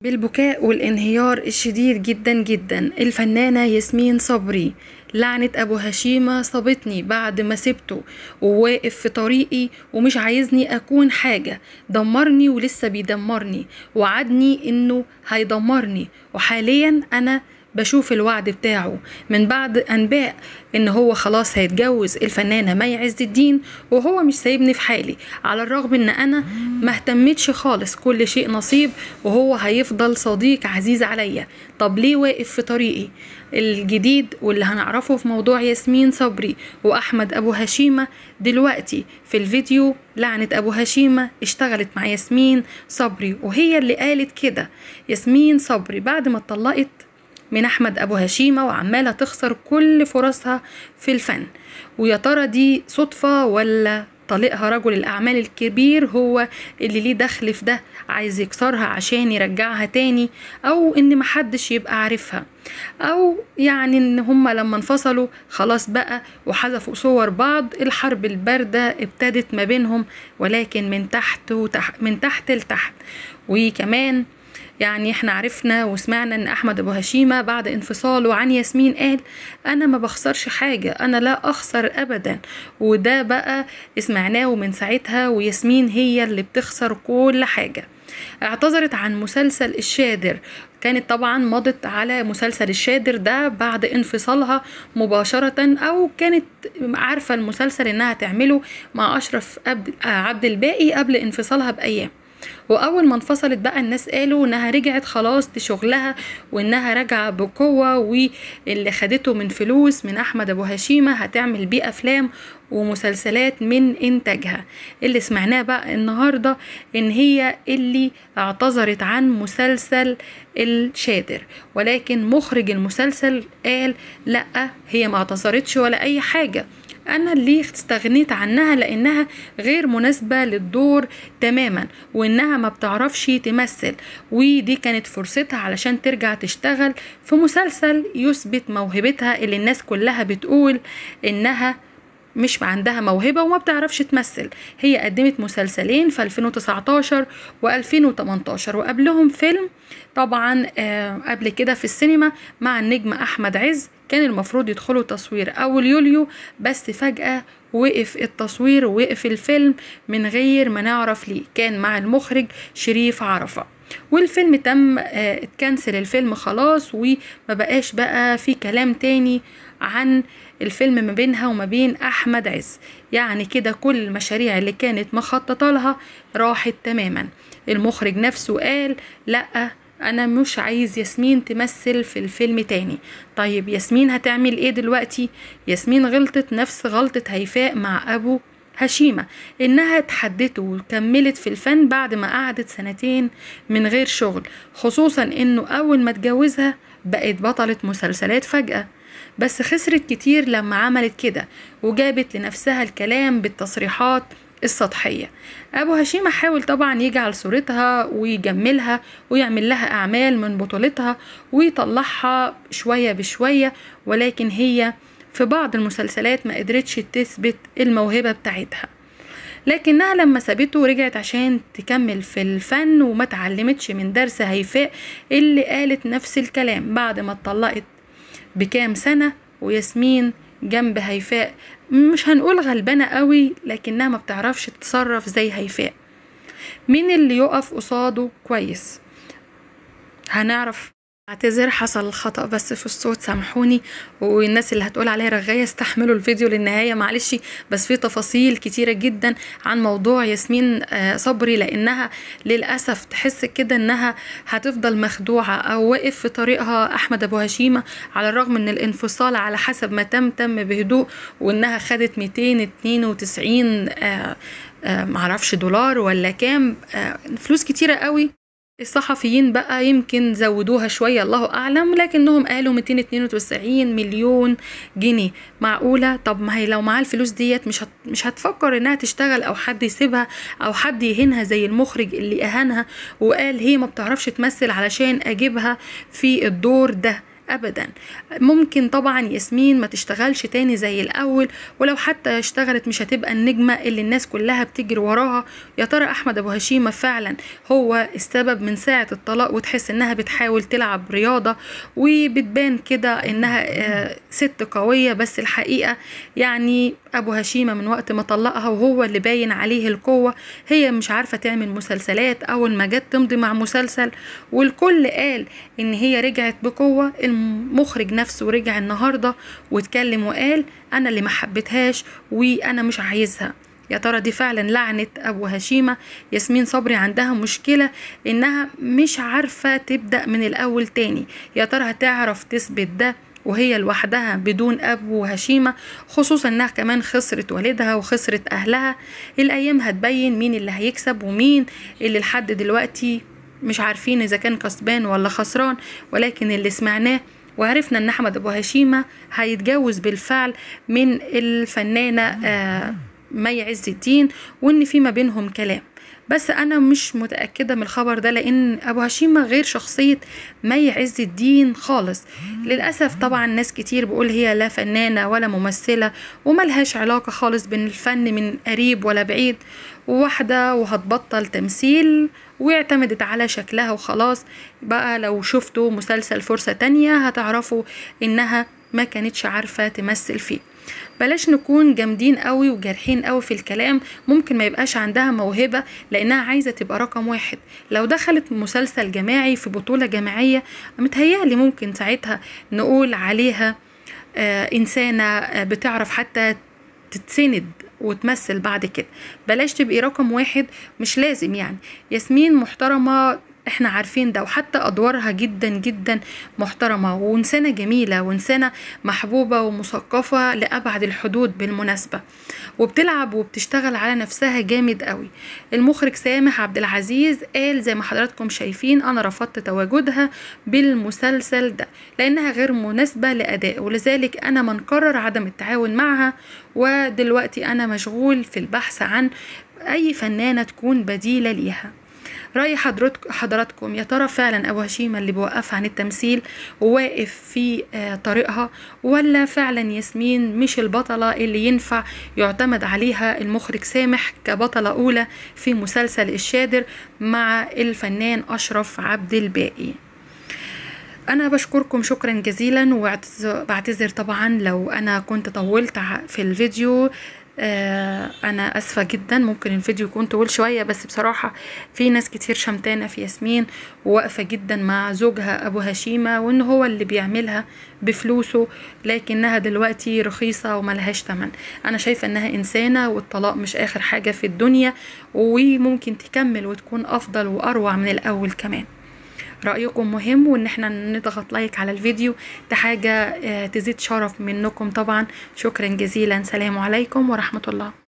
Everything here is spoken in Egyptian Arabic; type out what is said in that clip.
بالبكاء والانهيار الشديد جدا جدا الفنانة ياسمين صبري لعنة أبو هشيمة صابتني بعد ما سبته وواقف في طريقي ومش عايزني أكون حاجة دمرني ولسه بيدمرني وعدني إنه هيدمرني وحاليا أنا بشوف الوعد بتاعه من بعد أنباء إن هو خلاص هيتجوز الفنانة مي عز الدين وهو مش سايبني في حالي على الرغم إن أنا ما اهتمتش خالص كل شيء نصيب وهو هيفضل صديق عزيز عليا طب ليه واقف في طريقي الجديد واللي هنعرفه في موضوع ياسمين صبري وأحمد أبو هشيمة دلوقتي في الفيديو لعنة أبو هشيمة اشتغلت مع ياسمين صبري وهي اللي قالت كده ياسمين صبري بعد ما اتطلقت من احمد ابو هشيمه وعماله تخسر كل فرصها في الفن ويا ترى دي صدفه ولا طليقها رجل الاعمال الكبير هو اللي ليه دخل في ده عايز يكسرها عشان يرجعها تاني او ان محدش يبقى عارفها او يعني ان هما لما انفصلوا خلاص بقى وحذفوا صور بعض الحرب البارده ابتدت ما بينهم ولكن من تحت وتحت من تحت لتحت وكمان يعني احنا عرفنا وسمعنا ان احمد ابو هشيمه بعد انفصاله عن ياسمين قال انا ما بخسرش حاجه انا لا اخسر ابدا وده بقى سمعناه من ساعتها وياسمين هي اللي بتخسر كل حاجه اعتذرت عن مسلسل الشادر كانت طبعا مضت على مسلسل الشادر ده بعد انفصالها مباشرة أو كانت عارفة المسلسل إنها تعمله مع أشرف عبد الباقي قبل انفصالها بأيام واول ما انفصلت بقى الناس قالوا انها رجعت خلاص لشغلها وانها راجعه بقوه واللي خدته من فلوس من احمد ابو هشيمه هتعمل بيه افلام ومسلسلات من انتاجها اللي سمعناه بقى النهارده ان هي اللي اعتذرت عن مسلسل الشادر ولكن مخرج المسلسل قال لا هي ما اعتذرتش ولا اي حاجه انا اللي استغنيت عنها لانها غير مناسبه للدور تماما وانها ما بتعرفش تمثل ودي كانت فرصتها علشان ترجع تشتغل في مسلسل يثبت موهبتها اللي الناس كلها بتقول انها مش عندها موهبة وما بتعرفش تمثل هي قدمت مسلسلين في 2019 و2018 وقبلهم فيلم طبعا آه قبل كده في السينما مع النجم أحمد عز كان المفروض يدخلوا تصوير أول يوليو بس فجأة وقف التصوير ووقف الفيلم من غير ما نعرف ليه كان مع المخرج شريف عرفة والفيلم تم آه اتكنسل الفيلم خلاص وما بقاش بقى في كلام تاني عن الفيلم ما بينها وما بين احمد عز يعني كده كل المشاريع اللي كانت مخططه لها راحت تماما المخرج نفسه قال لا انا مش عايز ياسمين تمثل في الفيلم تاني طيب ياسمين هتعمل ايه دلوقتي ياسمين غلطت نفس غلطة هيفاء مع ابو هشيمة إنها اتحدته وكملت في الفن بعد ما قعدت سنتين من غير شغل خصوصا إنه أول ما اتجوزها بقت بطلة مسلسلات فجأة بس خسرت كتير لما عملت كده وجابت لنفسها الكلام بالتصريحات السطحية أبو هشيمة حاول طبعا يجعل صورتها ويجملها ويعمل لها أعمال من بطولتها ويطلعها شوية بشوية ولكن هي في بعض المسلسلات ما قدرتش تثبت الموهبة بتاعتها لكنها لما سابته ورجعت عشان تكمل في الفن وما تعلمتش من درس هيفاء اللي قالت نفس الكلام بعد ما اتطلقت بكام سنة وياسمين جنب هيفاء مش هنقول غلبانة قوي لكنها ما بتعرفش تتصرف زي هيفاء مين اللي يقف قصاده كويس هنعرف اعتذر حصل خطأ بس في الصوت سامحوني والناس اللي هتقول عليا رغاية استحملوا الفيديو للنهاية معلش بس في تفاصيل كتيرة جدا عن موضوع ياسمين صبري لانها للأسف تحس كده انها هتفضل مخدوعة او واقف في طريقها احمد ابو هشيمة على الرغم ان الانفصال على حسب ما تم تم بهدوء وانها خدت 292 معرفش دولار ولا كام فلوس كتيرة قوي الصحفيين بقى يمكن زودوها شوية الله أعلم لكنهم قالوا 292 مليون جنيه معقولة طب ما هي لو معاه الفلوس ديت مش هت مش هتفكر إنها تشتغل أو حد يسيبها أو حد يهينها زي المخرج اللي أهانها وقال هي ما بتعرفش تمثل علشان أجيبها في الدور ده ابدا ممكن طبعا ياسمين ما تشتغلش تاني زي الاول ولو حتى اشتغلت مش هتبقى النجمة اللي الناس كلها بتجري وراها يا ترى احمد ابو هشيمة فعلا هو السبب من ساعة الطلاق وتحس انها بتحاول تلعب رياضة وبتبان كده انها آه، ست قوية بس الحقيقة يعني ابو هشيمة من وقت ما طلقها وهو اللي باين عليه القوة هي مش عارفة تعمل مسلسلات اول ما جت تمضي مع مسلسل والكل قال ان هي رجعت بقوة المخرج نفسه رجع النهاردة واتكلم وقال انا اللي ما حبيتهاش وانا مش عايزها يا ترى دي فعلا لعنة أبو هشيمة ياسمين صبري عندها مشكلة إنها مش عارفة تبدأ من الأول تاني يا ترى هتعرف تثبت ده وهي لوحدها بدون أب وهشيمة خصوصا إنها كمان خسرت والدها وخسرت أهلها الأيام هتبين مين اللي هيكسب ومين اللي لحد دلوقتي مش عارفين إذا كان كسبان ولا خسران ولكن اللي سمعناه وعرفنا ان احمد ابو هشيمه هيتجوز بالفعل من الفنانه آه مي عز الدين وان في ما بينهم كلام بس انا مش متاكده من الخبر ده لان ابو هشيمه غير شخصيه مي عز الدين خالص للاسف طبعا ناس كتير بيقول هي لا فنانه ولا ممثله وملهاش علاقه خالص بين الفن من قريب ولا بعيد وواحده وهتبطل تمثيل واعتمدت على شكلها وخلاص بقى لو شفتوا مسلسل فرصه تانية هتعرفوا انها ما كانتش عارفه تمثل فيه بلاش نكون جامدين قوي وجارحين قوي في الكلام ممكن ما يبقاش عندها موهبه لانها عايزه تبقى رقم واحد لو دخلت مسلسل جماعي في بطوله جماعيه متهيألي ممكن ساعتها نقول عليها آه انسانه آه بتعرف حتى تتسند وتمثل بعد كده بلاش تبقي رقم واحد مش لازم يعني ياسمين محترمه احنا عارفين ده وحتى ادوارها جدا جدا محترمه وانسانه جميله وانسانه محبوبه ومثقفه لابعد الحدود بالمناسبه وبتلعب وبتشتغل على نفسها جامد قوي المخرج سامح عبد العزيز قال زي ما حضراتكم شايفين انا رفضت تواجدها بالمسلسل ده لانها غير مناسبه لاداء ولذلك انا منقرر عدم التعاون معها ودلوقتي انا مشغول في البحث عن اي فنانه تكون بديله ليها رأي حضرتك حضراتكم يا ترى فعلا أبو هشيمة اللي بيوقفها عن التمثيل وواقف في آه طريقها ولا فعلا ياسمين مش البطلة اللي ينفع يعتمد عليها المخرج سامح كبطلة أولى في مسلسل الشادر مع الفنان أشرف عبد الباقي انا بشكركم شكرا جزيلا وبعتذر طبعا لو انا كنت طولت في الفيديو آه انا اسفه جدا ممكن الفيديو يكون طويل شويه بس بصراحه في ناس كتير شمتانه في ياسمين وواقفه جدا مع زوجها ابو هشيمه وان هو اللي بيعملها بفلوسه لكنها دلوقتي رخيصه وملهاش تمن انا شايفه انها انسانه والطلاق مش اخر حاجه في الدنيا وممكن تكمل وتكون افضل واروع من الاول كمان رأيكم مهم وان احنا نضغط لايك على الفيديو ده حاجة تزيد شرف منكم طبعا شكرا جزيلا سلام عليكم ورحمة الله